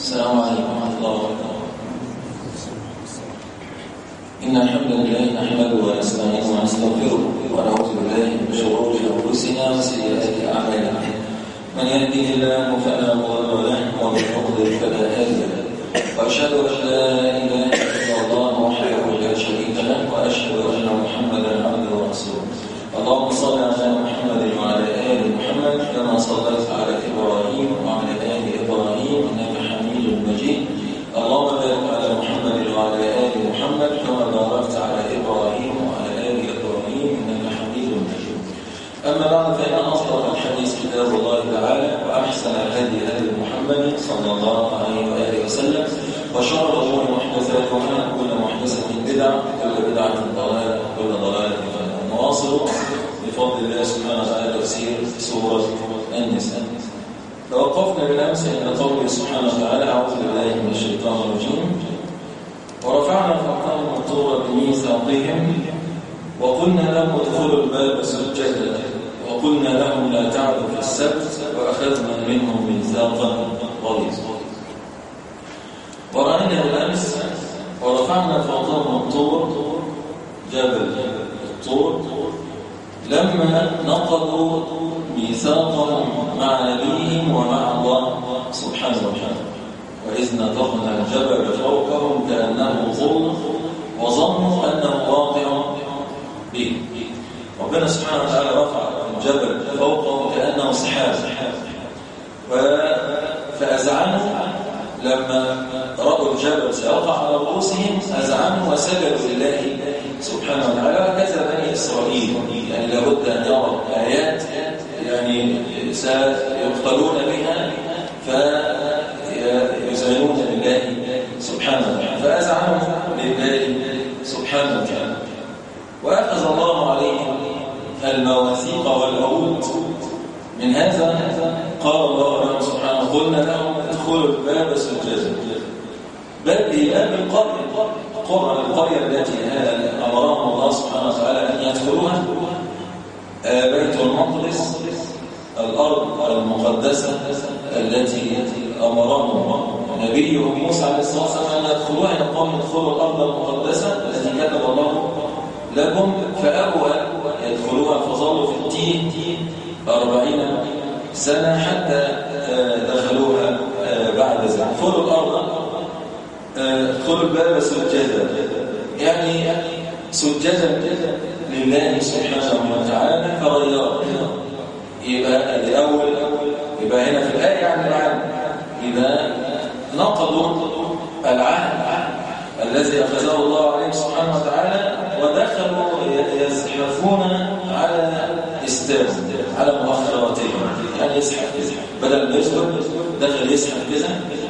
السلام عليكم ورحمة الله وبركاته إن الحمد لله نحمده ونستعينه ونستغفره ونعوذ بالله من شرور أنفسنا وسيئات أعمالنا من يهده الله فلا مضل له ومن يضلل فلا هادي له وأشهد أن لا إله إلا الله وحده لا شريك له وأشهد أن محمدا عبده ورسوله اللهم صل على محمد وعلى آل محمد كما صليت على إبراهيم وعلى آل إبراهيم إنك حميد مجيد اللهم بارك على محمد وعلى آل محمد كما باركت على إبراهيم وعلى آل إبراهيم إنك حميد مجيد أما بعد فإن أصدق الحديث كتاب الله تعالى وأحسن الهدي هدي محمد صلى الله عليه وآله وسلم وشر الأمور محدثاتها كل محدثة بدعة كل بدعة ضلالة وكل ضلالة في النار نواصل بفضل الله سبحانه وتعالى تفسير سورة النساء توقفنا بالأمس عند قوله سبحانه وتعالى أعوذ بالله من الشيطان الرجيم ورفعنا فوقهم الطور بميثاقهم وقلنا لهم ادخلوا الباب سجدا وقلنا لهم لا تعدوا في السبت وأخذنا منهم ميثاقا غليظا ورأينا بالأمس ورفعنا فوقهم الطور جبل الطور لما نقضوا ميثاقهم مع نبيهم ومع الله سبحانه وتعالى وإذ نطقنا الجبل فوقهم كأنه ظل وظنوا أنه واقع به ربنا سبحانه وتعالى رفع الجبل فوقهم كأنه سحاب فأزعنوا لما رأوا الجبل سيقع على رؤوسهم أزعنوا وسجدوا لله سبحانه وتعالى وكذا بني إسرائيل يعني لابد أن يروا آيات يعني سيقتلون بها فيزينون لله سبحانه وتعالى فأزعنوا لله سبحانه وتعالى وأخذ الله عليهم المواثيق والعهود من هذا قال الله لهم سبحانه قلنا لهم ادخلوا الباب سجدا باب باب القرية قرى القرية التي أمرهم الله سبحانه وتعالى أن يدخلوها بيت المقدس الأرض المقدسة التي أمرهم نبيهم موسى عليه الصلاة والسلام أن يدخلوها يقوم يدخلوا الأرض المقدسة التي كتب الله لهم فأبوا يدخلوها فظلوا في التين أربعين سنة حتى دخلوها بعد ذلك ادخلوا الأرض ادخلوا الباب سجدا يعني سجدا لله سبحانه وتعالى فرياض يبقى الأول يبقى هنا في الآية يعني العهد إذا نقضوا العهد الذي أخذه الله عليه سبحانه وتعالى ودخلوا يزحفون على استاذ على مؤخراتهم يعني يزحف كذا بدل ما يسجد دخل يزحف كذا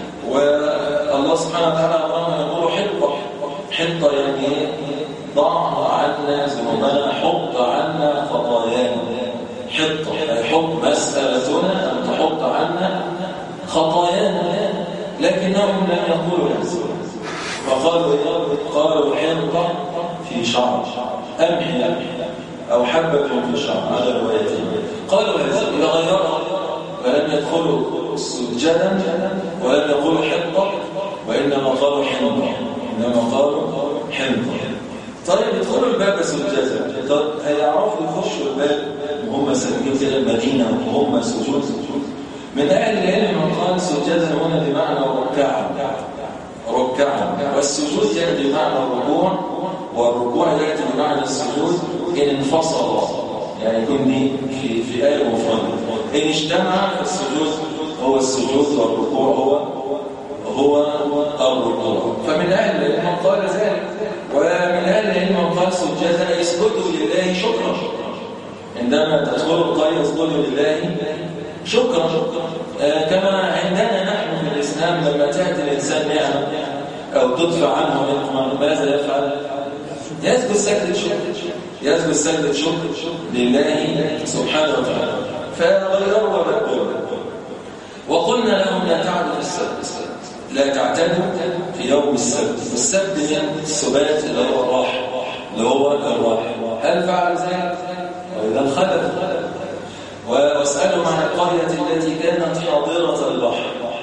والله سبحانه وتعالى أمرنا يقول حطة حطة يعني ضع عنا ذنوبنا حط عنا خطايانا حطة أي حط مسألتنا أن تحط عنا خطايانا لكنهم لم يقولوا ذلك فقالوا قالوا حنطة في شعر أمحي أو حبة في شعر على روايتين قالوا هذا إذا غيرها ولم يدخلوا سجدا ولم يقولوا حنطة وإنما قالوا حنطة إنما قالوا حنطة طيب يدخلوا الباب سجدا طب هيعرفوا يخشوا الباب وهم ساكنين كده المدينة وهم سجود من أهل العلم من قال سجدا هنا بمعنى ركعا ركعا والسجود يأتي بمعنى الركوع والركوع يأتي بمعنى السجود إن انفصل يعني يكون دي في في آية مفردة إن اجتمع السجود هو السجود والركوع هو هو الركوع فمن أهل العلم من قال ذلك ومن أهل العلم من قال سجدا يسجدوا لله شكرا عندما تدخلوا القرية يسجدوا لله شكرا آه كما عندنا نحن في الإسلام لما تأتي الإنسان نعمة أو تدفع عنه نقمة ماذا يفعل؟ يسجد سجدة شكر يسجد سجدة شكر لله سبحانه وتعالى فغيروا وبدلوا وقلنا لهم لا تعدوا في السبت لا تعتدوا في يوم السبت والسبت من السبات اللي هو الراحة اللي هو الراحة هل فعل ذلك؟ وإذا انخلف واسألهم عن القرية التي كانت حاضرة البحر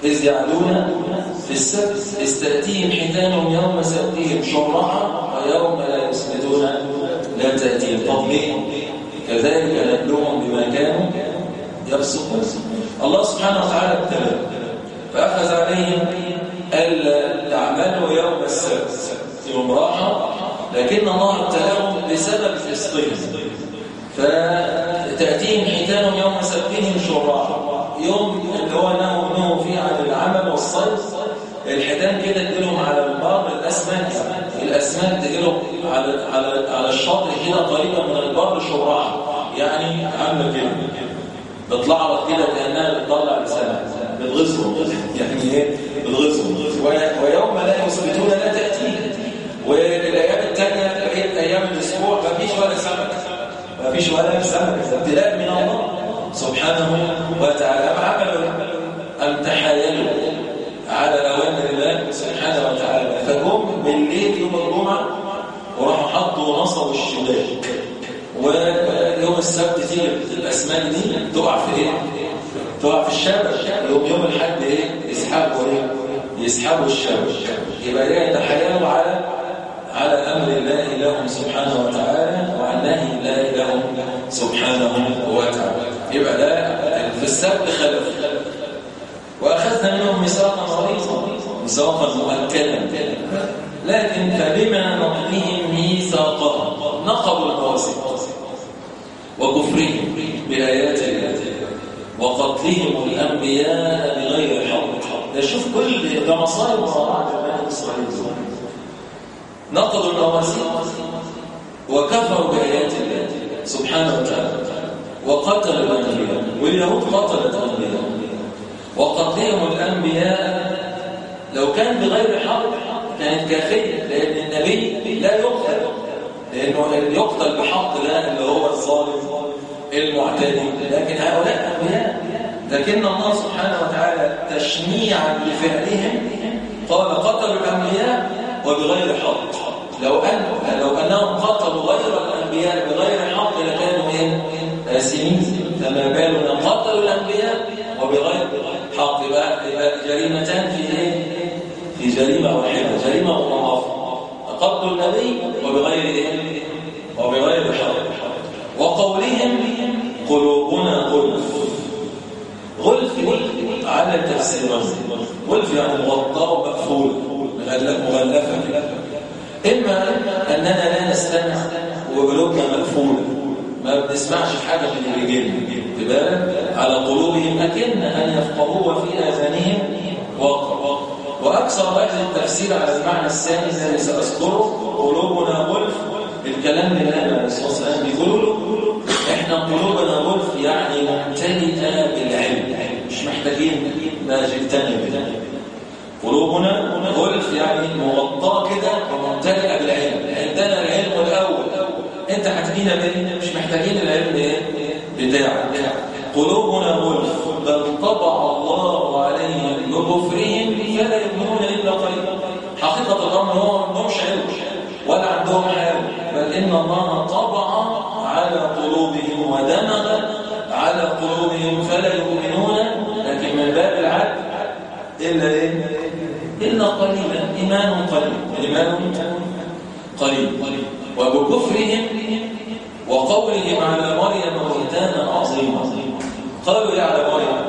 إذ يعدون في السبت استأتيهم حيتانهم يوم سبتهم شرعا ويوم لا يسبتون لا تأتيهم تضمين كذلك نبلوهم بما كانوا يفسقون الله سبحانه وتعالى ابتلى فأخذ عليهم ألا تعملوا يوم السبت يوم راحة لكن الله ابتلاهم بسبب فسقهم فتأتيهم حيتانهم يوم سبتهم شرعا يوم اللي هو نهوا نهوا فيه عن العمل والصيد الحيتان كده تجيلهم على البر الأسماك الأسماك تجيلهم على على على الشاطئ كده قريبا من البر شرعا يعني عامله كده بتطلع لك كده كانها بتطلع لسانها بتغزهم يعني ايه بتغزهم ويوم لا يثبتون لا تاتي والايام الثانيه بقيت ايام الاسبوع ما فيش ولا سمك ما فيش ولا سمك ابتلاء من الله سبحانه وتعالى أم عملوا أم تحايلوا على أوامر الله سبحانه وتعالى فجم بالليل يوم الجمعة وراحوا حطوا نصب الشباك ويوم السبت تيجي الأسماك دي تقع في إيه؟ تقع في الشبك يوم يوم الحد إيه؟ يسحبوا إيه؟ يسحبوا الشبك يبقى ده يتحايلوا على على أمر الله لهم سبحانه وتعالى وعن نهي الله لهم سبحانه وتعالى يبقى ده في السبت خلف وأخذنا منهم ميثاقا غليظا ميثاقا مؤكدا لكن فبما نقضهم ميثاقا نقضوا المواثيق وكفرهم بآيات الله وقتلهم الأنبياء بغير حق ده شوف كل ده مصائب ورعاة بني إسرائيل نقضوا المواثيق وكفروا بآيات الله سبحانه وتعالى وقتلوا الأنبياء واليهود قتلت الأنبياء وقتلهم الأنبياء لو كان بغير حق كانت كافية لأن النبي لا يقتل لأنه يقتل بحق ده اللي هو الظالم المعتدي لكن هؤلاء أنبياء لكن الله سبحانه وتعالى تشنيعا لفعلهم قال قتلوا الأنبياء وبغير حق لو أن لو أنهم قتلوا غير الأنبياء بغير حق لكانوا إيه؟ آسمين فما بالنا قتلوا الأنبياء وبغير حق يبقى يبقى جريمتان في إيه؟ في جريمة واحدة جريمة مضاعفة قتل النبي وبغير إيه؟ وبغير حق وقولهم قلوبنا غلف غلف على تفسيرين غلف يعني مغطى ومقفول مغلفة إما أننا لا نستمع وقلوبنا مقفولة ما بنسمعش حاجة من اللي جينا بالك على قلوبهم أكن أن يفقهوا وفي آذانهم وقر وأكثر أهل التفسير على المعنى الثاني الذي سأذكره قلوبنا غلف الكلام اللي النبي عليه الصلاة والسلام بيقولوا له إحنا قلوبنا غلف يعني ممتلئة بالعلم مش محتاجين ما جبتني بده قلوبنا غلف يعني مغطاة كده وممتلئة بالعلم عندنا العلم الأول انت هتجينا منه مش محتاجين العلم ايه بتاعك قلوبنا غلف بل طبع الله عليهم بكفرهم فلا يؤمنون الا قليلا حقيقه الامر هو ما عندهمش علم ولا عندهم حال بل ان الله طبع على قلوبهم ودمغ على قلوبهم فلا يؤمنون لكن من باب العدل الا ايه الا قليلا ايمان قليل ايمان قليل وبكفرهم وقولهم على مريم بهتانا عظيما قالوا يا على مريم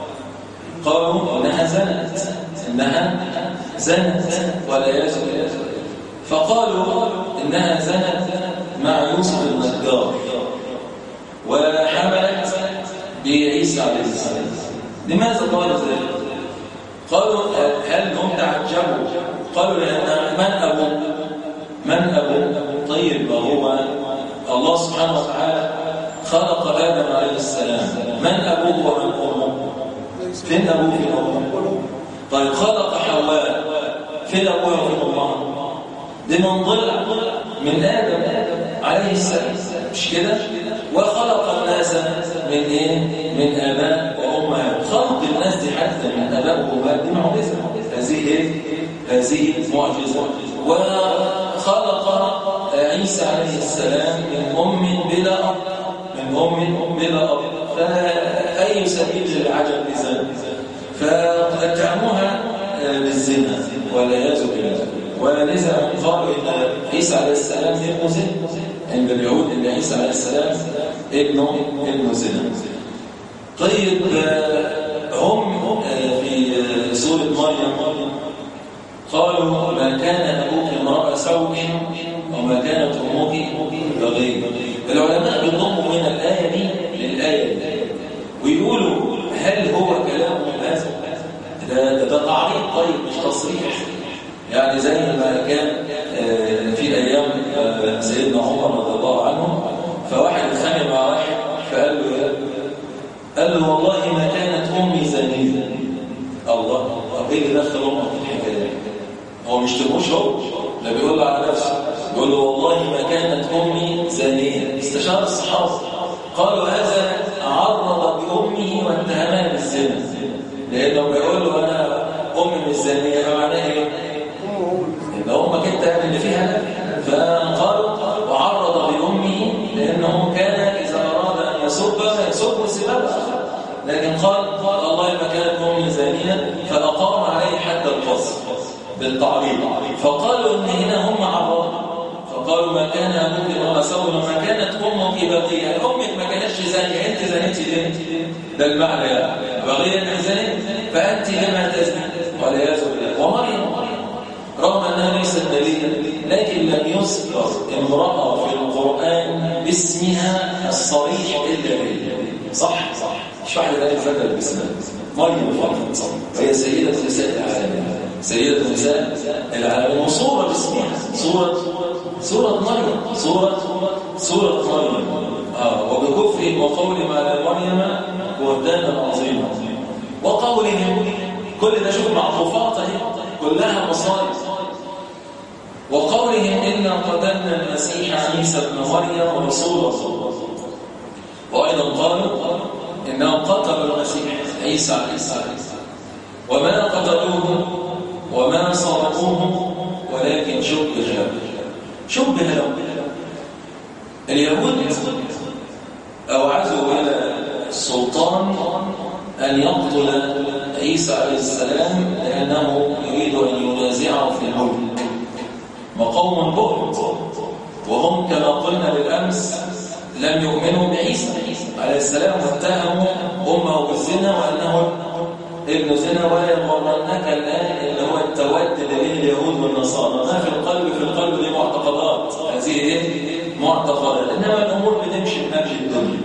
قالوا انها زنت انها زنت ولا يزن فقالوا انها زنت مع يوسف النجار وحملت بعيسى عليه السلام لماذا قالوا ذلك قالوا هل هم تعجبوا قالوا لان من ابوه من أبوه طيب وهو الله سبحانه وتعالى خلق آدم عليه السلام من أبوه ومن أمه فين أبوه فين أمه طيب خلق حواء فين أبوه وفين أمه دي من ضلع من آدم عليه السلام مش كده وخلق الناس من إيه من آباء وأمهات خلق الناس دي حتى من آباء وأمهات دي معجزة هذه إيه هذه معجزة وخلق عيسى عليه السلام من أم بلا أب من أم بلا أب فأي سبيل للعجب بذلك فاتهموها بالزنا والعياذ بالله ولذا قالوا ان عيسى عليه السلام ابن زنا عند اليهود ان عيسى عليه السلام ابنه ابن زنا طيب هم في سوره مريم قالوا ما كان ابوك امرأ سوء وما كانت امك بغي العلماء بيضموا من الايه دي للايه دي ويقولوا هل هو كلام هذا ده, ده تعريض طيب مش تصريح يعني زي ما كان في ايام سيدنا عمر رضي الله عنه فواحد اتخانق مع واحد فقال له يا قال له والله ما كانت امي زانيه الله طب ايه اللي دخل امك في الحكايه هو مش تبوش هو ده بيقول له على نفسه بيقول له والله ما كانت امي زانيه استشار الصحابه قالوا هذا عرض بامه واتهمها بالزنا لانه بيقول له انا امي مش زانيه فمعناها ايه يبقى امك انت اللي فيها فقال وعرض بامه لانه كان اذا اراد ان يسب يسب سباب اخر لكن قال قال الله ما كانت امي زانيه فاقام عليه حد القصر بالتعريض فقالوا ان هنا هم عرضوا فقالوا ما كان ابوك امرأ سوء وما كانت امك بغيه يعني امك ما كانتش زانيه انت زانيتي ليه ده المعنى يعني بغيه انك زانيه فانت لما تزني والعياذ بالله ومريم رغم انها ليست نبيا لكن لم يذكر امراه في القران باسمها الصريح الا بالله صح صح مش واحده لا يفكر باسمها مريم فاطمه صح وهي سيده نساء العالمين سيدة نساء العالمين وصورة باسمها صورة صورة مريم صورة صورة مريم آه وبكفرهم وقولهم على مريم بهتانا عظيما وقولهم كل ده شوف معطوفات كلها مصائب وقولهم إنا قتلنا المسيح عيسى ابن مريم رسول الله وأيضا قالوا إنهم قتلوا المسيح عيسى عليه السلام وما قتلوه وما صرفوه ولكن شبه له شبه له اليهود أوعزوا إلى السلطان أن يقتل عيسى عليه السلام لأنه يريد أن ينازعه في الملك وقوم بؤت وهم كما قلنا بالأمس لم يؤمنوا بعيسى عليه السلام واتهموا أمه بالزنا وأنه ابن زنا ولا يغرنك الآن اللي هو التود بين اليهود والنصارى ما في القلب في القلب دي معتقدات هذه ايه؟ معتقدات إنما الأمور بتمشي بنفس الدنيا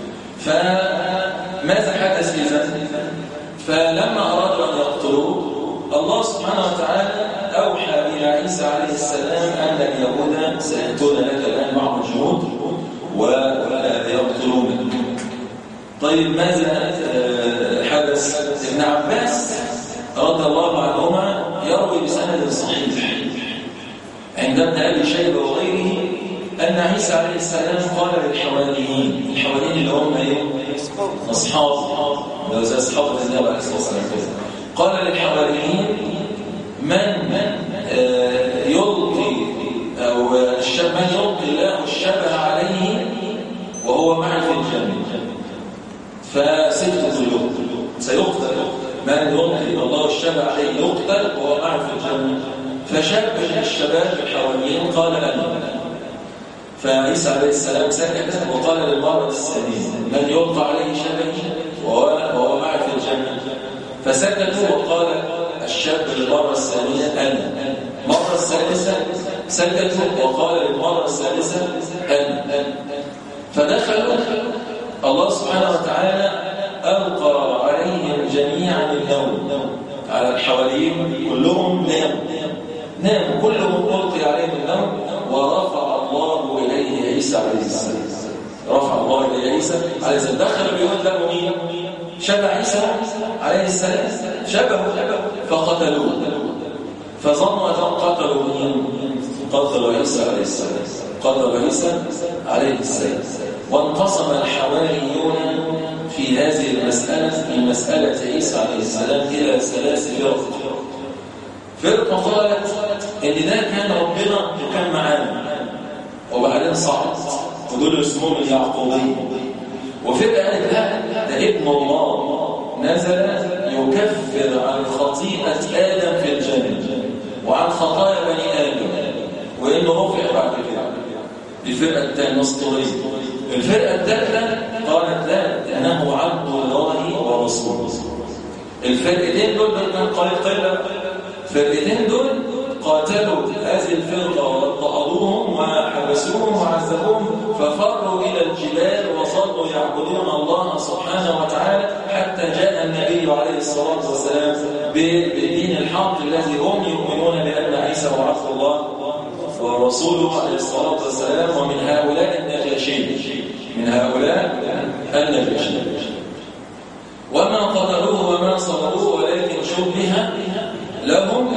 فماذا حدث إذا؟ فلما أرادوا أن يقتلوه الله سبحانه وتعالى أوحى إلى عيسى عليه السلام أن اليهود سيأتون لك الآن معهم جنود ويقتلونك طيب ماذا حدث ابن عباس رضي الله عنهما يروي بسند صحيح عند ابن ابي شيبه وغيره ان عيسى عليه السلام قال للحواريين الحواريين اللي هم ايه اصحاب لو زي اصحاب النبي عليه الصلاه والسلام قال للحواريين من يلقي او من يلقي الله الشبه عليه وهو معي في الجنه فست قلوب سيقتل من يلقي الله الشبه عليه يقتل وهو معه في الجنه فشبه الشباب الحواليين قال انا فعيسى عليه السلام سكت وقال للمرأة الثانية من يلقى عليه شبهي وهو معي في الجنة فسكتوا وقال الشاب للمرة الثانية أنا مرة الثالثة سكتوا وقال للمرة الثالثة أنا فدخلوا الله سبحانه وتعالى ألقى عليهم جميعا النوم على الحواليين كلهم ناموا ناموا كلهم ألقي عليهم النوم ورفع الله إليه عيسى عليه السلام رفع الله إليه عيسى عليه السلام دخل بيقول له مين شبه عيسى عليه السلام شبهه فقتلوه فظنوا أنهم قتلوا مين قتلوا عيسى عليه السلام قتلوا عيسى عليه السلام وانقسم الحواريون في هذه المسألة في مسألة عيسى عليه السلام إلى ثلاث فرق فرقة قالت إن ده كان ربنا وكان معانا وبعدين صعد ودول اسمهم اليعقوبية وفرقة قالت لا ده ابن الله نزل يكفر عن خطيئة آدم في الجنة وعن خطايا بني آدم وإنه رفع بعد كده الفرقة الثانية الأسطورية الفرقة الثالثة قالت لا أنه عبد الله ورسوله الفرقتين دول كان قليل قلة الفرقتين دول قاتلوا هذه الفرقة وطأروهم وحبسوهم وعذبوهم ففروا إلى الجبال وصلوا يعبدون الله سبحانه وتعالى حتى جاء النبي عليه الصلاة والسلام بدين الحق الذي هم يؤمنون بأن عيسى هو عبد الله ورسوله عليه الصلاة والسلام ومن هؤلاء النجاشين من هؤلاء النجاشين وما قتلوه وما صبروه ولكن شبه لهم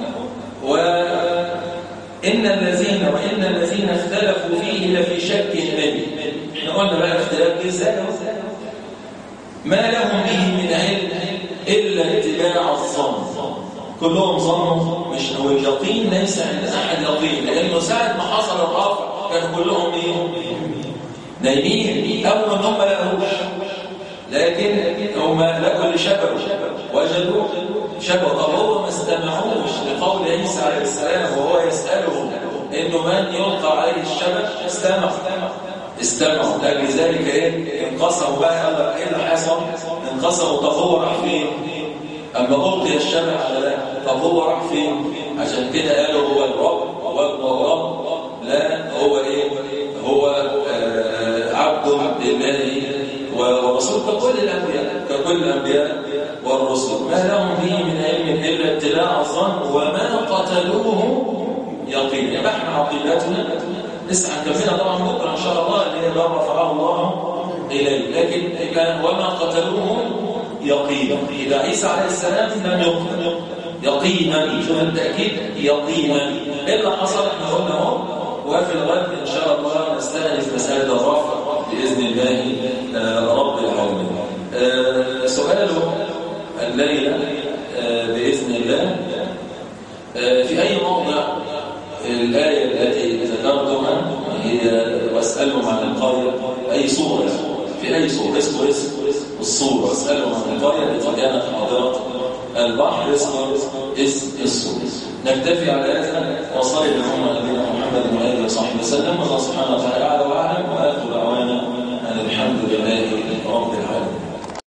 وإن الذين وإن الذين اختلفوا فيه لفي شك منه احنا قلنا بقى اختلاف ازاي ما لهم به من علم إلا اتباع الظن كلهم ظنوا مش هو اليقين ليس عند أحد يقين لأنه ساعة ما حصل الرافع كانوا كلهم ايه نايمين أول ما هم لقوش لكن هم لقوا اللي شبهوا وجدوا شبهوا طب هو ما استمعوش لقول عيسى عليه السلام وهو يسألهم إنه من يلقى عليه الشبه استمع استمعوا لذلك ايه انقسموا بقى يلا ايه اللي حصل انقسموا طب هو راح فين اما القي الشمع على لا طب هو راح فين عشان كده قالوا هو الرب هو الرب لا هو ايه هو آه عبد لله ورسول ككل الانبياء ككل الانبياء والرسل ما لهم به من علم الا اتباع الظن وما قتلوه يقينا يبقى احنا عقيدتنا لسه هنكملها طبعا بكره ان شاء الله اللي هي ما رفعه الله اليه لكن كان وما قتلوه يقينا اذا عيسى عليه السلام لم يقتل يقينا شوف التاكيد يقينا ايه اللي حصل احنا قلنا اهو وفي الغد ان شاء الله نستهدف مساله الرفع باذن الله رب العالمين سؤاله الليله باذن الله في اي موضع الآية التي ذكرتها هي واسألهم عن القرية أي صورة في أي صورة اسمه اسم الصورة واسألهم عن القرية التي كانت حاضرة البحر اسمه اسم الصورة نكتفي على هذا وصلي اللهم نبينا محمد وآله وصحبه وسلم والله سبحانه وتعالى